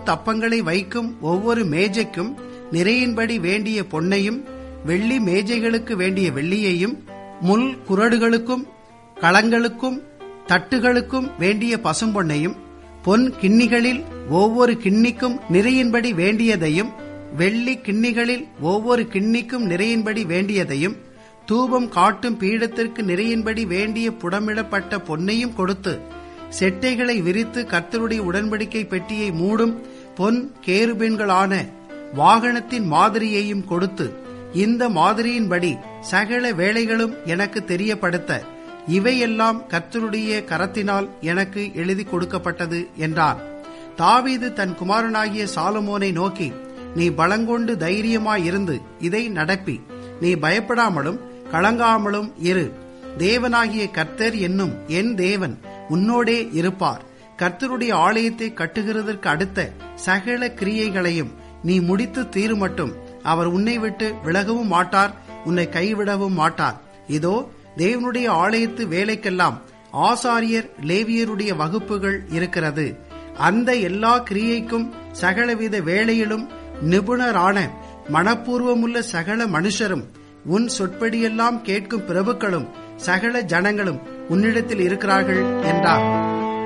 தப்பங்களை வைக்கும் ஒவ்வொரு மேஜைக்கும் நிறையின்படி வேண்டிய பொன்னையும் வெள்ளி மேஜைகளுக்கு வேண்டிய வெள்ளியையும் முள் குரடுகளுக்கும் களங்களுக்கும் தட்டுகளுக்கும் வேண்டிய பசும்பொன்னையும் பொன் கிண்ணிகளில் ஒவ்வொரு கிண்ணிக்கும் நிறையின்படி வேண்டியதையும் வெள்ளி கிண்ணிகளில் ஒவ்வொரு கிண்ணிக்கும் நிறையின்படி வேண்டியதையும் தூபம் காட்டும் பீடத்திற்கு நிறையின்படி வேண்டிய புடமிடப்பட்ட பொன்னையும் கொடுத்து செட்டைகளை விரித்து கர்த்தருடைய உடன்படிக்கை பெட்டியை மூடும் பொன் கேருபீன்களான வாகனத்தின் மாதிரியையும் கொடுத்து இந்த மாதிரியின்படி சகல வேலைகளும் எனக்கு தெரியப்படுத்த இவையெல்லாம் கர்த்தருடைய கரத்தினால் எனக்கு எழுதி கொடுக்கப்பட்டது என்றார் தாவீது தன் குமாரனாகிய சாலமோனை நோக்கி நீ பலங்கொண்டு தைரியமாயிருந்து இதை நடப்பி நீ பயப்படாமலும் கலங்காமலும் இரு தேவனாகிய கர்த்தர் என்னும் என் தேவன் உன்னோடே இருப்பார் கர்த்தருடைய ஆலயத்தை கட்டுகிறதற்கு அடுத்த சகல கிரியைகளையும் நீ முடித்து தீருமட்டும் அவர் உன்னை விட்டு விலகவும் மாட்டார் உன்னை கைவிடவும் மாட்டார் இதோ தேவனுடைய ஆலயத்து வேலைக்கெல்லாம் ஆசாரியர் லேவியருடைய வகுப்புகள் இருக்கிறது அந்த எல்லா கிரியைக்கும் சகலவித வேலையிலும் நிபுணரான மனப்பூர்வமுள்ள சகல மனுஷரும் உன் சொற்படியெல்லாம் கேட்கும் பிரபுக்களும் சகல ஜனங்களும் உன்னிடத்தில் இருக்கிறார்கள் என்றார்